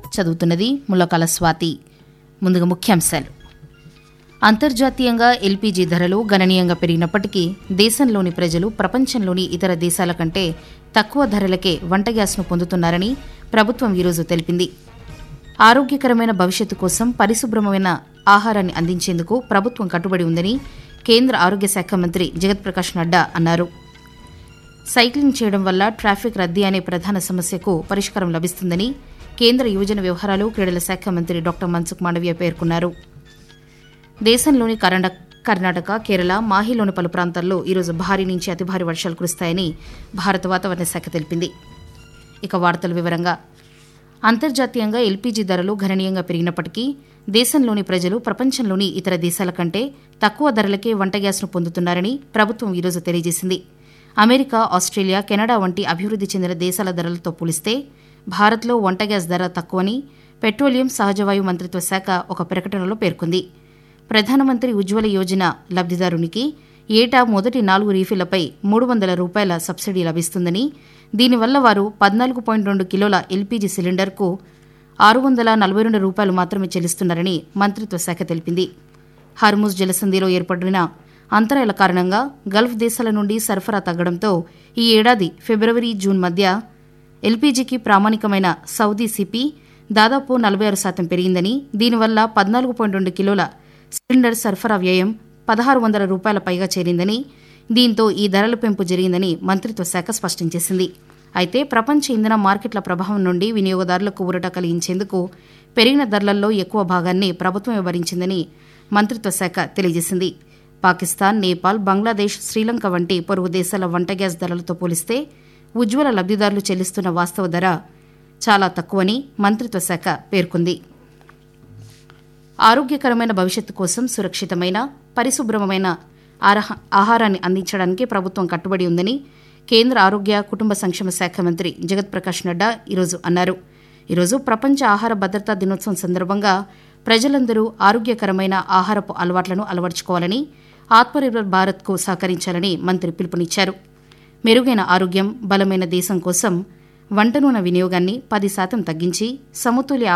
చదువుతున్నది ముల్లకాల స్వాతి ముందుగా ముఖ్యాంశాలు అంతర్జాతీయంగా ఎల్పీజీ ధరలు గణనీయంగా పెరిగినప్పటికీ దేశంలోని ప్రజలు ప్రపంచంలోని ఇతర దేశాల కంటే తక్కువ ధరలకే వంట గ్యాస్ను పొందుతున్నారని ప్రభుత్వం ఈరోజు తెలిపింది ఆరోగ్యకరమైన భవిష్యత్తు కోసం పరిశుభ్రమైన ఆహారాన్ని అందించేందుకు ప్రభుత్వం కట్టుబడి ఉందని కేంద్ర ఆరోగ్య శాఖ మంత్రి జగత్ప్రకాష్ నడ్డా అన్నారు సైక్లింగ్ చేయడం వల్ల ట్రాఫిక్ రద్దీ అనే ప్రధాన సమస్యకు పరిష్కారం లభిస్తుందని కేంద్ర యువజన వ్యవహారాలు క్రీడల శాఖ మంత్రి డాక్టర్ మన్సుఖ్ మాండవ్య పేర్కొన్నారు దేశంలోని కర్ణా- కర్ణాటక కేరళ మాహిలోని పలు ప్రాంతాల్లో ఈరోజు భారీ నుంచి అతి భారీ వర్షాలు కురుస్తాయని భారత వాతావరణ శాఖ తెలిపింది ఇక వార్తల వివరంగా అంతర్జాతీయంగా ఎల్పీజీ ధరలు గణనీయంగా పెరిగినప్పటికీ దేశంలోని ప్రజలు ప్రపంచంలోని ఇతర దేశాల కంటే తక్కువ ధరలకే వంట గ్యాస్ను పొందుతున్నారని ప్రభుత్వం ఈరోజు తెలియజేసింది అమెరికా ఆస్ట్రేలియా కెనడా వంటి అభివృద్ది చెందిన దేశాల ధరలతో పోలిస్తే భారత్లో వంట గ్యాస్ ధర తక్కువని పెట్రోలియం సహజవాయు మంత్రిత్వ శాఖ ఒక ప్రకటనలో పేర్కొంది ప్రధానమంత్రి ఉజ్వల యోజన లబ్దిదారునికి ఏటా మొదటి నాలుగు రీఫిళ్లపై మూడు వందల రూపాయల సబ్సిడీ లభిస్తుందని దీనివల్ల వారు పద్నాలుగు పాయింట్ రెండు కిలోల ఎల్పీజీ సిలిండర్కు ఆరు వందల నలభై రెండు రూపాయలు మాత్రమే చెల్లిస్తున్నారని మంత్రిత్వ శాఖ తెలిపింది హర్ముజ్ జలసంధిలో ఏర్పడిన అంతరాయాల కారణంగా గల్ఫ్ దేశాల నుండి సరఫరా తగ్గడంతో ఈ ఏడాది ఫిబ్రవరి జూన్ మధ్య ఎల్పీజీకి ప్రామాణికమైన సౌదీ సిపి దాదాపు నలభై ఆరు శాతం పెరిగిందని దీనివల్ల పద్నాలుగు పాయింట్ రెండు కిలోల సిలిండర్ సరఫరా వ్యయం పదహారు వందల రూపాయల పైగా చేరిందని దీంతో ఈ ధరల పెంపు జరిగిందని మంత్రిత్వ శాఖ స్పష్టం చేసింది అయితే ప్రపంచ ఇంధన మార్కెట్ల ప్రభావం నుండి వినియోగదారులకు ఊరట కలిగించేందుకు పెరిగిన ధరలలో ఎక్కువ భాగాన్ని ప్రభుత్వమే భరించిందని మంత్రిత్వ శాఖ తెలియజేసింది పాకిస్తాన్ నేపాల్ బంగ్లాదేశ్ శ్రీలంక వంటి పొరుగు దేశాల వంట గ్యాస్ ధరలతో పోలిస్తే ఉజ్వల లబ్దిదారులు చెల్లిస్తున్న వాస్తవ ధర చాలా తక్కువని మంత్రిత్వ శాఖ పేర్కొంది ఆరోగ్యకరమైన భవిష్యత్తు కోసం సురక్షితమైన పరిశుభ్రమైన ఆరహ- ఆహారాన్ని అందించడానికి ప్రభుత్వం కట్టుబడి ఉందని కేంద్ర ఆరోగ్య కుటుంబ సంక్షేమ శాఖ మంత్రి జగత్ ప్రకాష్ నడ్డా ఈరోజు అన్నారు ఈరోజు ప్రపంచ ఆహార భద్రతా దినోత్సవం సందర్భంగా ప్రజలందరూ ఆరోగ్యకరమైన ఆహారపు అలవాట్లను అలవర్చుకోవాలని ఆత్మనిర్భర్ భారత్కు సహకరించాలని మంత్రి పిలుపునిచ్చారు మెరుగైన ఆరోగ్యం బలమైన దేశం కోసం వంట నూనె వినియోగాన్ని పది శాతం తగ్గించి సమతుల్య